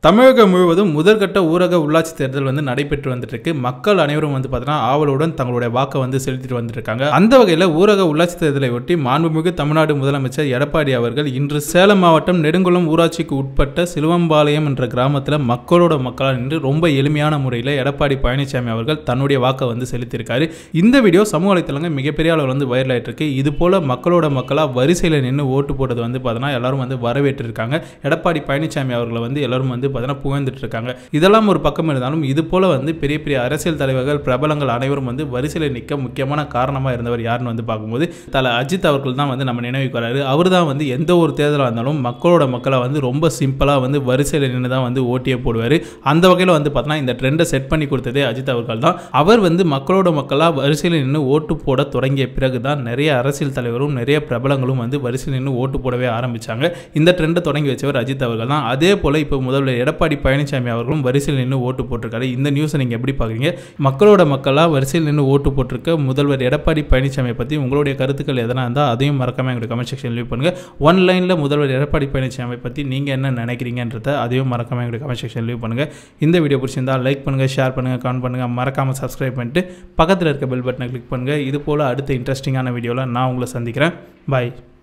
தமிழகம் முழுவதும் முதற்கட்ட ஊரக உள்ளாட்சி தேர்தல் வந்து நடைபெற்று வந்துட்டு இருக்கு மக்கள் அனைவரும் வந்து பார்த்தீங்கன்னா ஆவலுடன் தங்களுடைய வாக்கை வந்து செலுத்திட்டு வந்துட்டு இருக்காங்க அந்த வகையில் ஊரக உள்ளாட்சி தேர்தலை ஒட்டி மாண்புமிகு தமிழ்நாடு முதலமைச்சர் எடப்பாடி அவர்கள் இன்று சேலம் மாவட்டம் நெடுங்குளம் ஊராட்சிக்கு உட்பட்ட சிலுவம்பாளையம் என்ற கிராமத்தில் மக்களோட மக்களாக நின்று ரொம்ப எளிமையான முறையில் எடப்பாடி பழனிசாமி அவர்கள் தன்னுடைய வாக்கை வந்து செலுத்தியிருக்காரு இந்த வீடியோ சமூக வலைத்தளங்கள் மிகப்பெரிய அளவில் வந்து வைரல் ஆயிட்டு இருக்கு இது போல மக்களோட மக்களாக வரிசையில் நின்று ஓட்டு போட்டது வந்து பார்த்தீங்கன்னா எல்லாரும் வந்து வரவேற்று இருக்காங்க எடப்பாடி பழனிசாமி அவர்களை வந்து எல்லாரும் வந்து பார்த்தீங்கன்னா புகழ்ந்துட்டு இருக்காங்க இதெல்லாம் ஒரு பக்கம் இருந்தாலும் இது போல வந்து பெரிய பெரிய அரசியல் தலைவர்கள் பிரபலங்கள் அனைவரும் வந்து வரிசையில் நிற்க முக்கியமான காரணமாக இருந்தவர் யாருன்னு வந்து பார்க்கும்போது தல அஜித் அவர்கள் தான் வந்து நம்ம நினைவுக்கு வராரு அவர் தான் வந்து எந்த ஒரு தேர்தலாக இருந்தாலும் மக்களோட மக்களை வந்து ரொம்ப சிம்பிளாக வந்து வரிசையில் நின்று தான் வந்து ஓட்டியே போடுவார் அந்த வகையில் வந்து பார்த்தோன்னா இந்த ட்ரெண்டை செட் பண்ணி கொடுத்ததே அஜித் அவர்கள் தான் அவர் வந்து மக்களோட மக்களாக வரிசையில் நின்று ஓட்டு போட தொடங்கிய பிறகு தான் நிறைய அரசியல் தலைவரும் நிறைய பிரபலங்களும் வந்து வரிசையில் நின்று ஓட்டு போடவே ஆரம்பிச்சாங்க இந்த ட்ரெண்டை தொடங்கி வச்சவர் அஜித் அவர்கள் தான் அதே போல் இப்போ முதல்வர் எடப்பாடி பழனிசாமி அவர்களும் வரிசையில் நின்று ஓட்டு போட்டிருக்காரு இந்த நியூஸை நீங்கள் எப்படி பார்க்குறீங்க மக்களோட மக்களாக வரிசையில் நின்று ஓட்டு போட்டிருக்க முதல்வர் எடப்பாடி பழனிசாமியை பற்றி உங்களுடைய கருத்துக்கள் எதனா இருந்தால் அதையும் மறக்காம எங்களுடைய கமெண்ட் செக்ஷன் லீவ் பண்ணுங்கள் ஒன் லைனில் முதல்வர் எடப்பாடி பழனிசாமி பற்றி நீங்கள் என்ன நினைக்கிறீங்கன்றத அதையும் மறக்காம எங்களுடைய கமெண்ட் செக்ஷன் லீவ் பண்ணுங்கள் இந்த வீடியோ பிடிச்சிருந்தால் லைக் பண்ணுங்கள் ஷேர் பண்ணுங்கள் கமெண்ட் பண்ணுங்கள் மறக்காமல் சப்ஸ்கிரைப் பண்ணிட்டு பக்கத்தில் இருக்க பெல் பட்டனை கிளிக் பண்ணுங்கள் இது போல் அடுத்த இன்ட்ரெஸ்டிங்கான வீடியோவில் நான் உங்களை சந்திக்கிறேன் பாய்